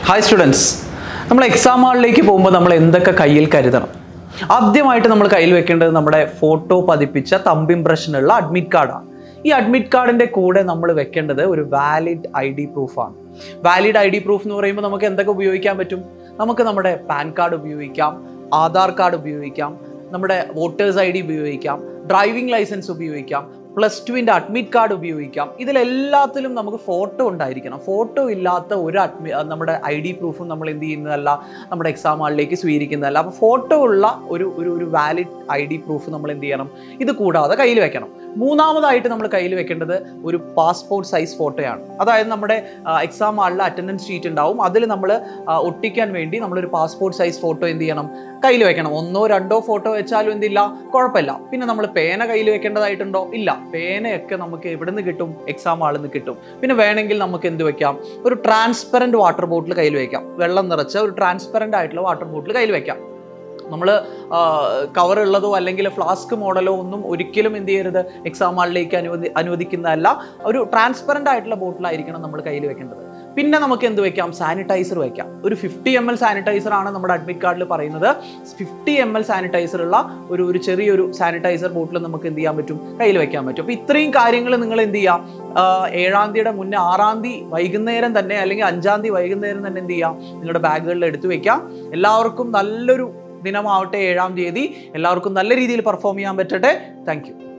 hi students നമ്മൾ exam ഹാളിലേക്ക് പോകുമ്പോൾ നമ്മൾ എന്തൊക്കെ കയ്യിൽ കരുതണം ആദ്യമായിട്ട് നമ്മൾ കയ്യിൽ വെക്കേണ്ടത് നമ്മുടെ ഫോട്ടോ പതിപ്പിച്ച തമ്പ് ഇംപ്രഷനുള്ള അഡ്മിറ്റ് കാർഡാണ് ഈ അഡ്മിറ്റ് കാർഡിന്റെ കൂടെ നമ്മൾ വെക്കേണ്ടത് ഒരു വാലിഡ് ഐ ഡി പ്രൂഫാണ് വാലിഡ് ഐ ഡി പ്രൂഫ് എന്ന് പറയുമ്പോൾ നമുക്ക് എന്തൊക്കെ ഉപയോഗിക്കാൻ പറ്റും നമുക്ക് നമ്മുടെ പാൻ കാർഡ് ഉപയോഗിക്കാം ആധാർ കാർഡ് ഉപയോഗിക്കാം നമ്മുടെ വോട്ടേഴ്സ് ഐ ഡി ഉപയോഗിക്കാം ഡ്രൈവിംഗ് ലൈസൻസ് ഉപയോഗിക്കാം പ്ലസ് ടുവിൻ്റെ അഡ്മിറ്റ് കാർഡ് ഉപയോഗിക്കാം ഇതിലെല്ലാത്തിലും നമുക്ക് ഫോട്ടോ ഉണ്ടായിരിക്കണം ഫോട്ടോ ഇല്ലാത്ത ഒരു അഡ്മി നമ്മുടെ ഐ ഡി പ്രൂഫും നമ്മൾ എന്ത് ചെയ്യുന്നതല്ല നമ്മുടെ എക്സാം ഹാളിലേക്ക് സ്വീകരിക്കുന്നതല്ല അപ്പോൾ ഫോട്ടോ ഉള്ള ഒരു ഒരു ഒരു വാലിഡ് ഐ ഡി പ്രൂഫ് നമ്മൾ എന്ത് ചെയ്യണം ഇത് കൂടാതെ കയ്യിൽ വെക്കണം മൂന്നാമതായിട്ട് നമ്മൾ കയ്യിൽ വെക്കേണ്ടത് ഒരു പാസ്പോർട്ട് സൈസ് ഫോട്ടോയാണ് അതായത് നമ്മുടെ എക്സാം ഹാളിൽ അറ്റൻഡൻസ് ഷീറ്റ് ഉണ്ടാവും അതിൽ നമ്മൾ ഒട്ടിക്കാൻ വേണ്ടി നമ്മളൊരു പാസ്പോർട്ട് സൈസ് ഫോട്ടോ എന്ത് ചെയ്യണം കയ്യിൽ വെക്കണം ഒന്നോ രണ്ടോ ഫോട്ടോ വെച്ചാലും എന്തില്ല കുഴപ്പമില്ല പിന്നെ നമ്മൾ പേന കയ്യിൽ വെക്കേണ്ടതായിട്ടുണ്ടോ ഇല്ല പേനയൊക്കെ നമുക്ക് എവിടെ നിന്ന് കിട്ടും എക്സാം ഹാളിൽ നിന്ന് കിട്ടും പിന്നെ വേണമെങ്കിൽ നമുക്ക് എന്ത് വെക്കാം ഒരു ട്രാൻസ്പെറൻറ്റ് വാട്ടർ ബോട്ടിൽ കയ്യിൽ വെക്കാം വെള്ളം നിറച്ച ഒരു ട്രാൻസ്പെറൻ്റ് ആയിട്ടുള്ള വാട്ടർ ബോട്ടിൽ കയ്യിൽ വെക്കാം നമ്മൾ കവർ ഉള്ളതോ അല്ലെങ്കിൽ ഫ്ലാസ്ക് മോഡലോ ഒന്നും ഒരിക്കലും എന്ത് ചെയ്യരുത് എക്സാം ഹാളിലേക്ക് അനുവദി അനുവദിക്കുന്നതല്ല ഒരു ട്രാൻസ്പെറൻ്റ് ആയിട്ടുള്ള ബോട്ടിലായിരിക്കണം നമ്മൾ കയ്യിൽ വെക്കേണ്ടത് പിന്നെ നമുക്ക് എന്ത് വെക്കാം സാനിറ്റൈസർ വെക്കാം ഒരു ഫിഫ്റ്റി എം എൽ സാനിറ്റൈസർ ആണ് നമ്മുടെ അഡ്മിറ്റ് കാർഡിൽ പറയുന്നത് ഫിഫ്റ്റി എം എൽ സാനിറ്റൈസർ ഉള്ള ഒരു ഒരു ചെറിയൊരു സാനിറ്റൈസർ ബോട്ടിൽ നമുക്ക് എന്ത് ചെയ്യാൻ പറ്റും കയ്യിൽ വെക്കാൻ പറ്റും അപ്പോൾ ഇത്രയും കാര്യങ്ങൾ നിങ്ങൾ എന്ത് ചെയ്യാം ആഹ് ഏഴാം തീയതിയുടെ മുന്നേ ആറാം തീയതി വൈകുന്നേരം തന്നെ അല്ലെങ്കിൽ അഞ്ചാം തീയതി വൈകുന്നേരം തന്നെ എന്ത് ചെയ്യാം നിങ്ങളുടെ ബാഗുകളിൽ എടുത്തു വെക്കാം എല്ലാവർക്കും നല്ലൊരു ദിനമാവട്ടെ ഏഴാം തീയതി എല്ലാവർക്കും നല്ല രീതിയിൽ പെർഫോം ചെയ്യാൻ പറ്റട്ടെ താങ്ക്